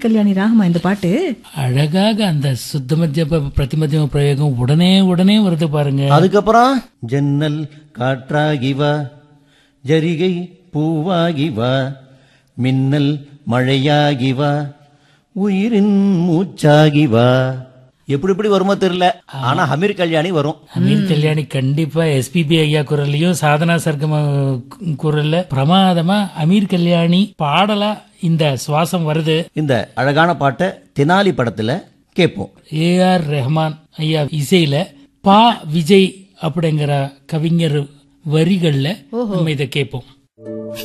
அமீர் கல்யாணி ராகமா இந்த பாட்டு அழகாக அந்த சுத்த மத்திய பிரதிமத்தியம பிரயோகம் உடனே உடனே வருது பாருங்க அதுக்கப்புறம் ஜன்னல் காற்றாகி வா ஜரிகை பூவாகி வா மின்னல் மழையாகி வா உயிரின் மூச்சாகி வா எப்படி எப்படி வருமோ தெரியல ஆனா ஹமீர் கல்யாணி வரும் அமீர் கல்யாணி கண்டிப்பா எஸ்பிபி ஐயா குரல்லையும் சாதனா சர்க்கம குரல்ல பிரமாதமா அமீர் கல்யாணி பாடலா இந்த சுவாசம் வருது இந்த அழகான பாட்டை தெனாலி படத்துல கேட்போம் ஏ ஆர் ரெஹ்மான் ஐயா இசையில பா விஜய் அப்படிங்கிற கவிஞர் வரிகள்ல நம்ம இதை கேட்போம்